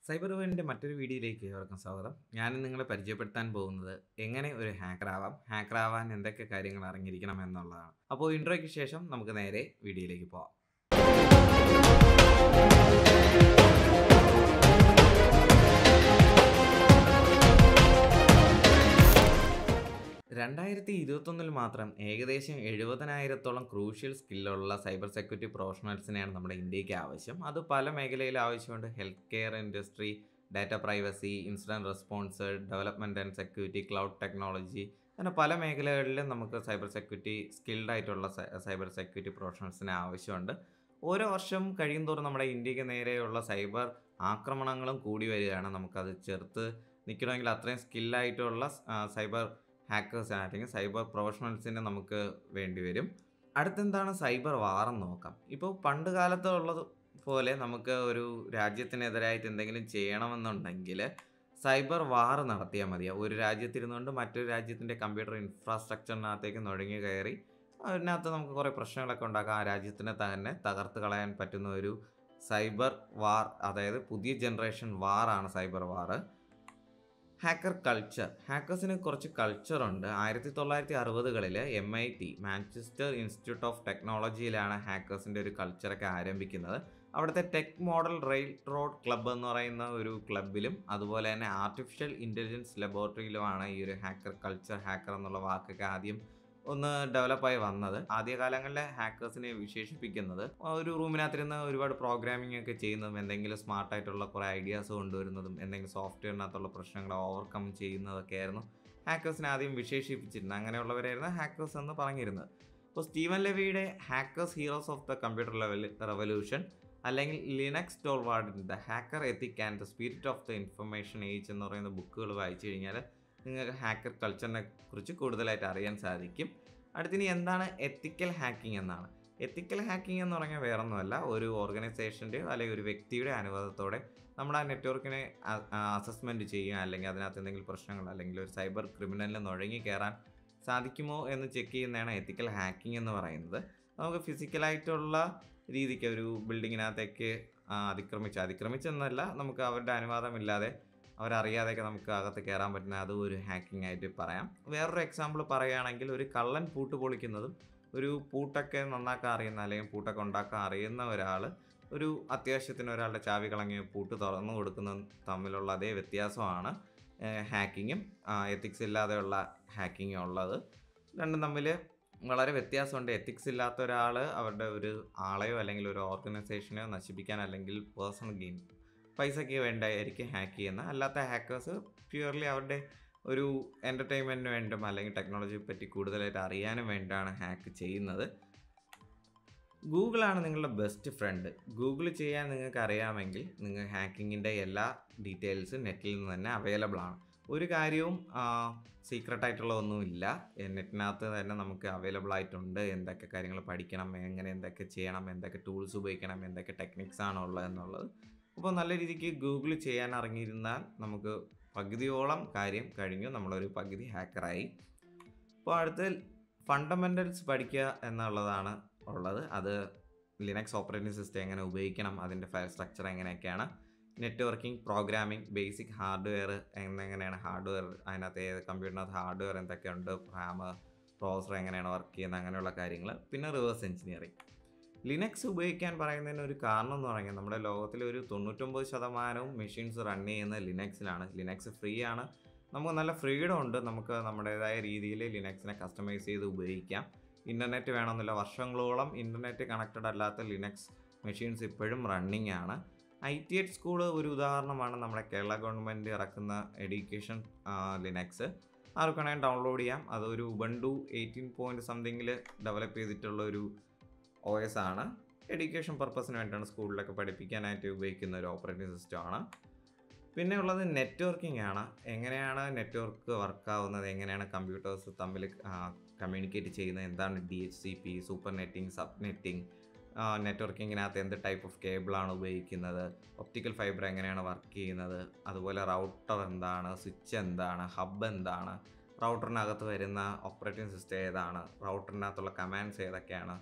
cyber വേൾഡിൻ്റെ മറ്റൊരു വീഡിയോയിലേക്ക് ഏവർക്കും സ്വാഗതം ഞാൻ നിങ്ങളെ പരിചയപ്പെടുത്താൻ പോകുന്നത് എങ്ങനെ ഒരു ഹാക്കർ ആവാം ഹാക്കർ ആവാൻ എന്തൊക്കെ കാര്യങ്ങൾ അറിഞ്ഞിരിക്കണം എന്നുള്ളതാണ് അപ്പോൾ ഇൻട്രോയ്ക്ക് ശേഷം നമുക്ക് നേരെ വീഡിയോയിലേക്ക് പോവാം രണ്ടായിരത്തി ഇരുപത്തൊന്നിൽ മാത്രം ഏകദേശം എഴുപതിനായിരത്തോളം ക്രൂഷ്യൽ സ്കില്ലുള്ള സൈബർ സെക്യൂരിറ്റി പ്രൊഫഷണൽസിനെയാണ് നമ്മുടെ ഇന്ത്യക്ക് ആവശ്യം അത് പല മേഖലയിൽ ആവശ്യമുണ്ട് health care industry data privacy incident response development and security cloud technology അങ്ങനെ പല മേഖലകളിലും നമുക്ക് സൈബർ സെക്യൂരിറ്റി സ്കിൽഡ് ആയിട്ടുള്ള സൈബർ സെക്യൂരിറ്റി പ്രൊഫഷണൽസിനെ ആവശ്യമുണ്ട് ഓരോ വർഷം കഴിയുന്തോറും നമ്മുടെ ഇന്ത്യക്ക് നേരെയുള്ള സൈബർ ആക്രമണങ്ങളും കൂടി വരികയാണ് നമുക്കത് ചെറുത്ത് നിൽക്കണമെങ്കിൽ അത്രയും സ്കില്ലായിട്ടുള്ള സൈബർ ഹാക്കേഴ്സ് അല്ലെങ്കിൽ സൈബർ പ്രൊഫഷണൽസിനെ നമുക്ക് വേണ്ടി വരും അടുത്തെന്താണ് സൈബർ വാർ എന്ന് നോക്കാം ഇപ്പോൾ പണ്ട് കാലത്ത് ഉള്ളത് പോലെ നമുക്ക് ഒരു രാജ്യത്തിനെതിരായിട്ട് എന്തെങ്കിലും ചെയ്യണമെന്നുണ്ടെങ്കിൽ സൈബർ വാർ നടത്തിയാൽ മതിയാവും ഒരു രാജ്യത്തിരുന്നുകൊണ്ട് മറ്റൊരു രാജ്യത്തിൻ്റെ കമ്പ്യൂട്ടർ ഇൻഫ്രാസ്ട്രക്ചറിനകത്തേക്ക് നുഴങ്ങി കയറി അതിനകത്ത് നമുക്ക് കുറേ പ്രശ്നങ്ങളൊക്കെ ഉണ്ടാക്കാം ആ രാജ്യത്തിനെ തന്നെ തകർത്ത് കളയാൻ പറ്റുന്ന ഒരു സൈബർ വാർ അതായത് പുതിയ ജനറേഷൻ വാറാണ് സൈബർ വാർ ഹാക്കർ കൾച്ചർ ഹാക്കേഴ്സിന് കുറച്ച് കൾച്ചറുണ്ട് ആയിരത്തി തൊള്ളായിരത്തി അറുപതുകളിൽ M I T Manchester institute of ടെക്നോളജിയിലാണ് ഹാക്കേഴ്സിൻ്റെ ഒരു കൾച്ചറൊക്കെ ആരംഭിക്കുന്നത് അവിടുത്തെ tech model rail road club എന്ന് പറയുന്ന ഒരു ക്ലബിലും അതുപോലെ തന്നെ ആർട്ടിഫിഷ്യൽ ഇൻ്റലിജൻസ് ലബോറട്ടറിയിലുമാണ് ഈ ഒരു ഹാക്കർ കൾച്ചർ ഹാക്കർ എന്നുള്ള വാക്കൊക്കെ ആദ്യം ഒന്ന് ഡെവലപ്പായി വന്നത് ആദ്യകാലങ്ങളിലെ ഹാക്കേഴ്സിനെ വിശേഷിപ്പിക്കുന്നത് ഒരു റൂമിനകത്തിരുന്ന് ഒരുപാട് പ്രോഗ്രാമിംഗ് ഒക്കെ ചെയ്യുന്നതും എന്തെങ്കിലും സ്മാർട്ടായിട്ടുള്ള കുറേ ഐഡിയാസ് കൊണ്ടുവരുന്നതും എന്തെങ്കിലും സോഫ്റ്റ്വെയറിനകത്തുള്ള പ്രശ്നങ്ങൾ ഓവർകം ചെയ്യുന്നതൊക്കെ ആയിരുന്നു ഹാക്കേഴ്സിനെ ആദ്യം വിശേഷിപ്പിച്ചിരുന്നത് അങ്ങനെയുള്ളവരായിരുന്നു ഹാക്കേഴ്സ് എന്ന് പറഞ്ഞിരുന്നത് അപ്പോൾ സ്റ്റീവൻ ലെവിയുടെ hackers heroes of the computer level revolution അല്ലെങ്കിൽ ലിനക്സ് ടോൾവാർഡിൻ്റെ the hacker ethic and the spirit of the information age എന്ന് പറയുന്ന ബുക്കുകൾ വായിച്ചു കഴിഞ്ഞാൽ നിങ്ങൾക്ക് ഹാക്കർ കൾച്ചറിനെ കുറിച്ച് കൂടുതലായിട്ട് അറിയാൻ സാധിക്കും അടുത്തിനി എന്താണ് എത്തിക്കൽ ഹാക്കിംഗ് എന്നാണ് എത്തിക്കൽ ഹാക്കിംഗ് എന്ന് പറഞ്ഞാൽ വേറൊന്നുമല്ല ഒരു ഓർഗനൈസേഷൻ്റെയോ അല്ലെങ്കിൽ ഒരു വ്യക്തിയുടെ അനുവാദത്തോടെ നമ്മുടെ ആ നെറ്റ്വർക്കിനെ അസസ്മെൻറ്റ് ചെയ്യുക അല്ലെങ്കിൽ അതിനകത്ത് എന്തെങ്കിലും പ്രശ്നങ്ങൾ അല്ലെങ്കിൽ ഒരു സൈബർ ക്രിമിനലിന് നുഴങ്ങി കയറാൻ സാധിക്കുമോ എന്ന് ചെക്ക് ചെയ്യുന്നതാണ് എത്തിക്കൽ ഹാക്കിംഗ് എന്ന് പറയുന്നത് നമുക്ക് ഫിസിക്കലായിട്ടുള്ള രീതിക്ക് ഒരു ബിൽഡിങ്ങിനകത്തേക്ക് അതിക്രമിച്ച് അതിക്രമിച്ചെന്നല്ല നമുക്ക് അവരുടെ അനുവാദമില്ലാതെ അവരറിയാതെയൊക്കെ നമുക്ക് അകത്ത് കയറാൻ പറ്റുന്ന അതും ഒരു ഹാക്കിംഗ് ആയിട്ട് പറയാം വേറൊരു എക്സാമ്പിൾ പറയുകയാണെങ്കിൽ ഒരു കള്ളൻ പൂട്ട് പൊളിക്കുന്നതും ഒരു പൂട്ടൊക്കെ നന്നാക്കാൻ അറിയുന്ന അല്ലെങ്കിൽ പൂട്ടൊക്കെ ഉണ്ടാക്കാൻ അറിയുന്ന ഒരാൾ ഒരു അത്യാവശ്യത്തിന് ഒരാളുടെ ചാവി കളങ്ങി പൂട്ട് തുറന്നു കൊടുക്കുന്നതും തമ്മിലുള്ള അതേ വ്യത്യാസമാണ് ഹാക്കിങ്ങും എത്തിക്സ് ഇല്ലാതെയുള്ള ഹാക്കിങ്ങും ഉള്ളത് രണ്ടും തമ്മിൽ വളരെ വ്യത്യാസമുണ്ട് എത്തിക്സ് ഇല്ലാത്ത ഒരാൾ അവരുടെ ഒരു ആളെയോ അല്ലെങ്കിൽ ഒരു ഓർഗനൈസേഷനെയോ നശിപ്പിക്കാൻ അല്ലെങ്കിൽ പേഴ്സണൽ ഗെയിം പൈസയ്ക്ക് വേണ്ടായിരിക്കും ഹാക്ക് ചെയ്യുന്നത് അല്ലാത്ത ഹാക്കേഴ്സ് പ്യുവർലി അവരുടെ ഒരു എൻ്റർടൈൻമെൻറ്റിന് വേണ്ടും അല്ലെങ്കിൽ ടെക്നോളജിയെ പറ്റി കൂടുതലായിട്ട് അറിയാനും വേണ്ടിയാണ് ഹാക്ക് ചെയ്യുന്നത് ഗൂഗിളാണ് നിങ്ങളുടെ ബെസ്റ്റ് ഫ്രണ്ട് ഗൂഗിൾ ചെയ്യാൻ നിങ്ങൾക്ക് അറിയാമെങ്കിൽ നിങ്ങൾ ഹാക്കിങ്ങിൻ്റെ എല്ലാ ഡീറ്റെയിൽസും നെറ്റിൽ നിന്ന് തന്നെ അവൈലബിൾ ആണ് ഒരു കാര്യവും സീക്രട്ട് ആയിട്ടുള്ള ഒന്നുമില്ല നെറ്റിനകത്ത് തന്നെ നമുക്ക് അവൈലബിൾ ആയിട്ടുണ്ട് എന്തൊക്കെ കാര്യങ്ങൾ പഠിക്കണം എങ്ങനെ എന്തൊക്കെ ചെയ്യണം എന്തൊക്കെ ടൂൾസ് ഉപയോഗിക്കണം എന്തൊക്കെ ടെക്നിക്സ് ആണ് ഉള്ളത് എന്നുള്ളത് അപ്പോൾ നല്ല രീതിക്ക് ഗൂഗിൾ ചെയ്യാൻ ഇറങ്ങിയിരുന്നാൽ നമുക്ക് പകുതിയോളം കാര്യം കഴിഞ്ഞു നമ്മളൊരു പകുതി ഹാക്കറായി അപ്പോൾ അടുത്ത് ഫണ്ടമെൻ്റൽസ് പഠിക്കുക എന്നുള്ളതാണ് ഉള്ളത് അത് ലിനക്സ് ഓപ്പറേറ്റിംഗ് സിസ്റ്റം എങ്ങനെ ഉപയോഗിക്കണം അതിൻ്റെ ഫയൽ സ്ട്രക്ചർ എങ്ങനെയൊക്കെയാണ് നെറ്റ്വർക്കിംഗ് പ്രോഗ്രാമിംഗ് ബേസിക് ഹാർഡ്വെയർ എങ്ങനെയാണ് ഹാർഡ്വെയർ അതിനകത്ത് ഏത് കമ്പ്യൂട്ടറിനകത്ത് ഹാർഡ്വെയർ എന്തൊക്കെയുണ്ട് റാം പ്രോസർ എങ്ങനെയാണ് വർക്ക് ചെയ്യുന്നത് അങ്ങനെയുള്ള കാര്യങ്ങൾ പിന്നെ റിവേഴ്സ് എഞ്ചിനീയറിംഗ് ലിനക്സ് ഉപയോഗിക്കാൻ പറയുന്നതിന് ഒരു കാരണം എന്ന് പറഞ്ഞാൽ നമ്മുടെ ലോകത്തിലെ ഒരു തൊണ്ണൂറ്റൊമ്പത് ശതമാനവും മെഷീൻസ് റൺ ചെയ്യുന്ന ലിനക്സിലാണ് ലിനക്സ് ഫ്രീ ആണ് നമുക്ക് നല്ല ഫ്രീഡം ഉണ്ട് നമുക്ക് നമ്മുടേതായ രീതിയിൽ ലിനക്സിനെ കസ്റ്റമൈസ് ചെയ്ത് ഉപയോഗിക്കാം ഇൻ്റർനെറ്റ് വേണമെന്നില്ല വർഷങ്ങളോളം ഇൻ്റർനെറ്റ് കണക്റ്റഡ് അല്ലാത്ത ലിനക്സ് മെഷീൻസ് ഇപ്പോഴും റണ്ണിങ് ആണ് ഐ ടി എഡ് സ്കൂൾ ഒരു ഉദാഹരണമാണ് നമ്മുടെ കേരള ഗവൺമെൻറ് ഇറക്കുന്ന എഡ്യൂക്കേഷൻ ലിനക്സ് ആർക്കാണെങ്കിൽ ഡൗൺലോഡ് ചെയ്യാം അതൊരു ഉബണ്ടു എയ്റ്റീൻ പോയിൻറ്റ് സംതിങ്ങിൽ ഡെവലപ്പ് ചെയ്തിട്ടുള്ള ഒരു ഒ എസ് ആണ് എഡ്യൂക്കേഷൻ പർപ്പസിന് വേണ്ടിയാണ് സ്കൂളിലൊക്കെ പഠിപ്പിക്കാനായിട്ട് ഉപയോഗിക്കുന്ന ഒരു ഓപ്പറേറ്റിംഗ് സിസ്റ്റമാണ് പിന്നെ ഉള്ളത് നെറ്റ്വർക്കിംഗ് ആണ് എങ്ങനെയാണ് നെറ്റ്വർക്ക് വർക്കാവുന്നത് എങ്ങനെയാണ് കമ്പ്യൂട്ടേഴ്സ് തമ്മിൽ കമ്മ്യൂണിക്കേറ്റ് ചെയ്യുന്നത് എന്താണ് D H C P supernetting subnetting നെറ്റ്വർക്കിങ്ങിനകത്ത് എന്ത് ടൈപ്പ് ഓഫ് കേബിളാണ് ഉപയോഗിക്കുന്നത് ഒപ്റ്റിക്കൽ ഫൈബർ എങ്ങനെയാണ് വർക്ക് ചെയ്യുന്നത് അതുപോലെ റൗട്ടർ എന്താണ് സ്വിച്ച് എന്താണ് ഹബ് എന്താണ് റൗട്ടറിനകത്ത് വരുന്ന ഓപ്പറേറ്റിംഗ് സിസ്റ്റം ഏതാണ് റൗട്ടറിനകത്തുള്ള കമാൻഡ്സ് ഏതൊക്കെയാണ്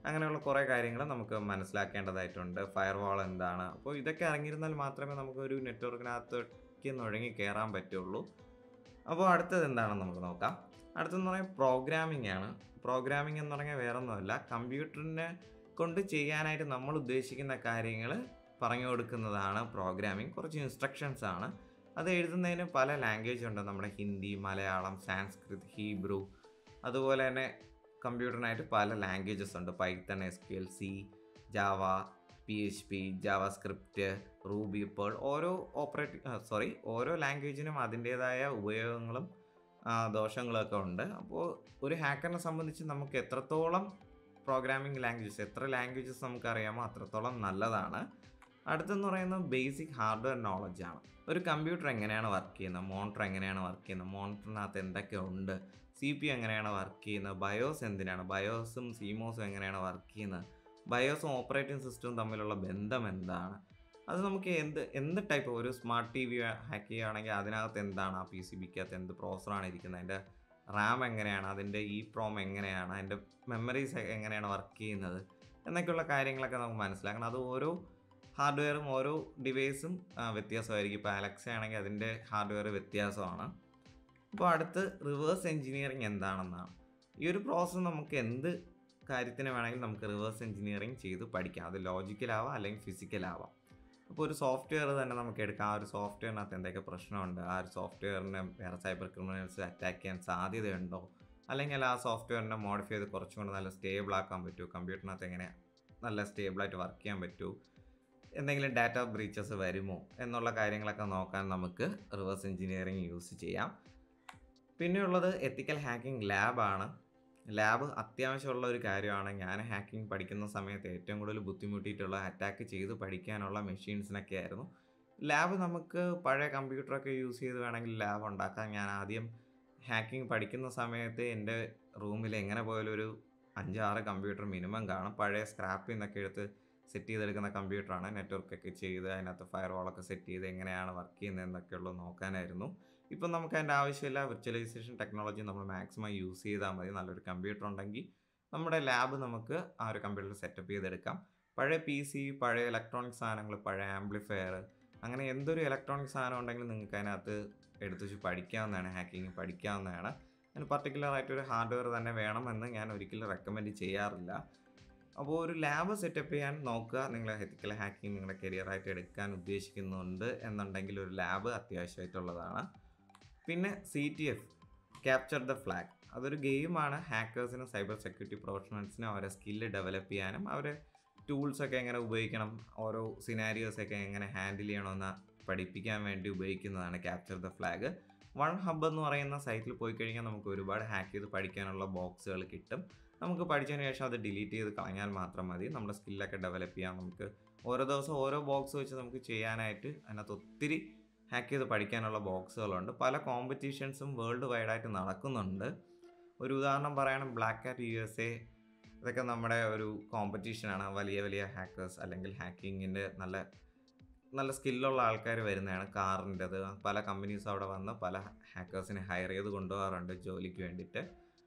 അങ്ങനെയുള്ള കുറേ കാര്യങ്ങൾ നമുക്ക് മനസ്സിലാക്കേണ്ടതായിട്ടുണ്ട് ഫയർ വാൾ എന്താണ് അപ്പോൾ ഇതൊക്കെ അറിഞ്ഞിരുന്നാൽ മാത്രമേ നമുക്കൊരു നെറ്റ്വർക്കിനകത്തേക്ക് നുഴങ്ങി കയറാൻ പറ്റുള്ളൂ അപ്പോൾ അടുത്തത് എന്താണെന്ന് നമുക്ക് നോക്കാം അടുത്തെന്ന് പറഞ്ഞാൽ പ്രോഗ്രാമിംഗ് ആണ് പ്രോഗ്രാമിംഗ് എന്ന് പറഞ്ഞാൽ വേറെ ഒന്നുമല്ല കമ്പ്യൂട്ടറിനെ കൊണ്ട് ചെയ്യാനായിട്ട് നമ്മൾ ഉദ്ദേശിക്കുന്ന കാര്യങ്ങൾ പറഞ്ഞു കൊടുക്കുന്നതാണ് പ്രോഗ്രാമിംഗ് കുറച്ച് ഇൻസ്ട്രക്ഷൻസ് ആണ് അത് എഴുതുന്നതിന് പല ലാംഗ്വേജ് ഉണ്ട് നമ്മുടെ ഹിന്ദി മലയാളം സാൻസ്ക്രിത് ഹീബ്രു അതുപോലെ തന്നെ കമ്പ്യൂട്ടറിനായിട്ട് പല ലാംഗ്വേജസ് ഉണ്ട് Python S Q L C Java P H P JavaScript Ruby Perl ഓരോ ഓപ്പറേറ്റിംഗ് സോറി ഓരോ ലാംഗ്വേജിനും അതിൻ്റേതായ ഉപയോഗങ്ങളും ആ, ദോഷങ്ങളൊക്കെ ഉണ്ട് അപ്പോൾ ഒരു ഹാക്കറിനെ സംബന്ധിച്ച് നമുക്ക് എത്രത്തോളം പ്രോഗ്രാമിംഗ് ലാംഗ്വേജസ് എത്ര ലാംഗ്വേജസ് നമുക്ക് അറിയാമോ അത്രത്തോളം നല്ലതാണ് അടുത്തെന്ന് പറയുന്നത് ബേസിക് ഹാർഡ്വെയർ നോളജ് ആണ് ഒരു കമ്പ്യൂട്ടർ എങ്ങനെയാണ് വർക്ക് ചെയ്യുന്നത് മോണിറ്റർ എങ്ങനെയാണ് വർക്ക് ചെയ്യുന്നത് മോണിറ്ററിനകത്ത് എന്തൊക്കെ ഉണ്ട് സി പി എങ്ങനെയാണ് വർക്ക് ചെയ്യുന്നത് ബയോസ് എന്തിനാണ് ബയോസും സീമോസും എങ്ങനെയാണ് വർക്ക് ചെയ്യുന്നത് ബയോസും ഓപ്പറേറ്റിംഗ് സിസ്റ്റവും തമ്മിലുള്ള ബന്ധം എന്താണ് അത് നമുക്ക് എന്ത് എന്ത് ടൈപ്പ് ഒരു സ്മാർട്ട് ടി വി ഹാക്ക് ചെയ്യുകയാണെങ്കിൽ അതിനകത്ത് എന്താണ് ആ പി സി ബിക്കകത്ത് എന്ത് പ്രോസറാണ് ഇരിക്കുന്നത് അതിൻ്റെ റാം എങ്ങനെയാണ് അതിൻ്റെ ഇ പ്രോം എങ്ങനെയാണ് അതിൻ്റെ മെമ്മറീസ് എങ്ങനെയാണ് വർക്ക് ചെയ്യുന്നത് എന്നൊക്കെയുള്ള കാര്യങ്ങളൊക്കെ നമുക്ക് മനസ്സിലാക്കണം അത് ഓരോ ഹാർഡ്വെയറും ഓരോ ഡിവൈസും വ്യത്യാസമായിരിക്കും ഇപ്പോൾ അലക്സ ആണെങ്കിൽ അതിൻ്റെ ഹാർഡ്വെയർ വ്യത്യാസമാണ് അപ്പോൾ അടുത്ത് റിവേഴ്സ് എഞ്ചിനീയറിംഗ് എന്താണെന്നാണ് ഈ ഒരു പ്രോസസ്സ് നമുക്ക് എന്ത് കാര്യത്തിന് വേണമെങ്കിലും നമുക്ക് റിവേഴ്സ് എഞ്ചിനീയറിംഗ് ചെയ്ത് പഠിക്കാം അത് ലോജിക്കലാവാം അല്ലെങ്കിൽ ഫിസിക്കലാവാം അപ്പോൾ ഒരു സോഫ്റ്റ്വെയർ തന്നെ നമുക്ക് എടുക്കാം ആ ഒരു സോഫ്റ്റ്വെയറിനകത്ത് എന്തൊക്കെ പ്രശ്നമുണ്ട് ആ ഒരു സോഫ്റ്റ്വെയറിനെ വേറെ സൈബർ ക്രിമിനൽസ് അറ്റാക്ക് ചെയ്യാൻ സാധ്യതയുണ്ടോ അല്ലെങ്കിൽ ആ സോഫ്റ്റ്വെയറിനെ മോഡിഫൈ ചെയ്ത് കുറച്ചും കൂടെ നല്ല സ്റ്റേബിൾ ആക്കാൻ പറ്റുമോ കമ്പ്യൂട്ടറിനകത്ത് എങ്ങനെ നല്ല സ്റ്റേബിളായിട്ട് വർക്ക് ചെയ്യാൻ പറ്റുമോ എന്തെങ്കിലും ഡാറ്റ ബ്രീച്ചസ് വരുമോ എന്നുള്ള കാര്യങ്ങളൊക്കെ നോക്കാൻ നമുക്ക് റിവേഴ്സ് എഞ്ചിനീയറിംഗ് യൂസ് ചെയ്യാം പിന്നെയുള്ളത് എത്തിക്കൽ ഹാക്കിംഗ് ലാബാണ് ലാബ് അത്യാവശ്യമുള്ള ഒരു കാര്യമാണ് ഞാൻ ഹാക്കിംഗ് പഠിക്കുന്ന സമയത്ത് ഏറ്റവും കൂടുതൽ ബുദ്ധിമുട്ടിയിട്ടുള്ള അറ്റാക്ക് ചെയ്ത് പഠിക്കാനുള്ള മെഷീൻസിനൊക്കെ ആയിരുന്നു ലാബ് നമുക്ക് പഴയ കമ്പ്യൂട്ടറൊക്കെ യൂസ് ചെയ്ത് വേണമെങ്കിൽ ലാബ് ഉണ്ടാക്കാം ഞാൻ ആദ്യം ഹാക്കിംഗ് പഠിക്കുന്ന സമയത്ത് എൻ്റെ റൂമിൽ എങ്ങനെ പോയാലും ഒരു അഞ്ചാറ് കമ്പ്യൂട്ടർ മിനിമം കാണും പഴയ സ്ക്രാപ്പിൽ നിന്നൊക്കെ എടുത്ത് സെറ്റ് ചെയ്തെടുക്കുന്ന കമ്പ്യൂട്ടറാണ് നെറ്റ്വർക്കൊക്കെ ചെയ്ത് അതിനകത്ത് ഫയർ വാളൊക്കെ സെറ്റ് ചെയ്ത് എങ്ങനെയാണ് വർക്ക് ചെയ്യുന്നത് എന്നൊക്കെയുള്ളത് നോക്കാനായിരുന്നു ഇപ്പം നമുക്ക് അതിൻ്റെ ആവശ്യമില്ല വിർച്വലൈസേഷൻ ടെക്നോളജി നമ്മൾ മാക്സിമം യൂസ് ചെയ്താൽ മതി നല്ലൊരു കമ്പ്യൂട്ടർ ഉണ്ടെങ്കിൽ നമ്മുടെ ലാബ് നമുക്ക് ആ ഒരു കമ്പ്യൂട്ടർ സെറ്റപ്പ് ചെയ്തെടുക്കാം പഴയ പി സി പഴയ ഇലക്ട്രോണിക് സാധനങ്ങൾ പഴയ ആംപ്ലിഫയർ അങ്ങനെ എന്തൊരു ഇലക്ട്രോണിക് സാധനം ഉണ്ടെങ്കിലും നിങ്ങൾക്ക് അതിനകത്ത് എടുത്തു വെച്ച് പഠിക്കാവുന്നതാണ് ഹാക്കിങ് പഠിക്കാവുന്നതാണ് അതിന് പർട്ടിക്കുലർ ആയിട്ടൊരു ഹാർഡ്വെയർ തന്നെ വേണമെന്ന് ഞാൻ ഒരിക്കലും റെക്കമെൻഡ് ചെയ്യാറില്ല അപ്പോൾ ഒരു ലാബ് സെറ്റപ്പ് ചെയ്യാൻ നോക്കുക നിങ്ങൾ എത്തിക്കൽ ഹാക്കിംഗ് നിങ്ങളുടെ കരിയറായിട്ട് എടുക്കാൻ ഉദ്ദേശിക്കുന്നുണ്ട് എന്നുണ്ടെങ്കിൽ ഒരു ലാബ് അത്യാവശ്യമായിട്ടുള്ളതാണ് പിന്നെ C T F capture the flag അതൊരു ഗെയിമാണ് ഹാക്കേഴ്സിനും സൈബർ സെക്യൂരിറ്റി പ്രൊഫഷണൽസിനും അവരെ സ്കില്ല് ഡെവലപ്പ് ചെയ്യാനും അവരെ ടൂൾസൊക്കെ എങ്ങനെ ഉപയോഗിക്കണം ഓരോ സിനാരിയോസൊക്കെ എങ്ങനെ ഹാൻഡിൽ ചെയ്യണമെന്ന് പഠിപ്പിക്കാൻ വേണ്ടി ഉപയോഗിക്കുന്നതാണ് capture the flag one hub എന്ന് പറയുന്ന സൈറ്റിൽ പോയി കഴിഞ്ഞാൽ നമുക്ക് ഒരുപാട് ഹാക്ക് ചെയ്ത് പഠിക്കാനുള്ള ബോക്സുകൾ കിട്ടും നമുക്ക് പഠിച്ചതിന് ശേഷം അത് ഡിലീറ്റ് ചെയ്ത് കളഞ്ഞാൽ മാത്രം മതി നമ്മുടെ സ്കില്ലൊക്കെ ഡെവലപ്പ് ചെയ്യാൻ നമുക്ക് ഓരോ ദിവസം ഓരോ ബോക്സ് വെച്ച് നമുക്ക് ചെയ്യാനായിട്ട് അതിനകത്ത് ഒത്തിരി ഹാക്ക് ചെയ്ത് പഠിക്കാനുള്ള ബോക്സുകളുണ്ട് പല കോമ്പറ്റീഷൻസും വേൾഡ് വൈഡായിട്ട് നടക്കുന്നുണ്ട് ഒരു ഉദാഹരണം പറയണം black cat U S A ഇതൊക്കെ നമ്മുടെ ഒരു കോമ്പറ്റീഷനാണ് വലിയ വലിയ ഹാക്കേഴ്സ് അല്ലെങ്കിൽ ഹാക്കിങ്ങിൻ്റെ നല്ല നല്ല സ്കില്ലുള്ള ആൾക്കാർ വരുന്നതാണ് കാറിൻ്റെത് പല കമ്പനീസും അവിടെ വന്ന് പല ഹാക്കേഴ്സിനെ ഹയർ ചെയ്ത് കൊണ്ടുപോകാറുണ്ട് ജോലിക്ക് വേണ്ടിയിട്ട്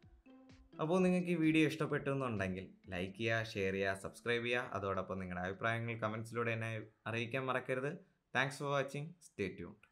അപ്പോൾ നിങ്ങൾക്ക് ഈ വീഡിയോ ഇഷ്ടപ്പെട്ടു എന്നുണ്ടെങ്കിൽ ലൈക്ക് ചെയ്യുക ഷെയർ ചെയ്യുക സബ്സ്ക്രൈബ് ചെയ്യുക അതോടൊപ്പം നിങ്ങളുടെ അഭിപ്രായങ്ങൾ കമൻസിലൂടെ എന്നെ അറിയിക്കാൻ മറക്കരുത് thanks for watching stay tuned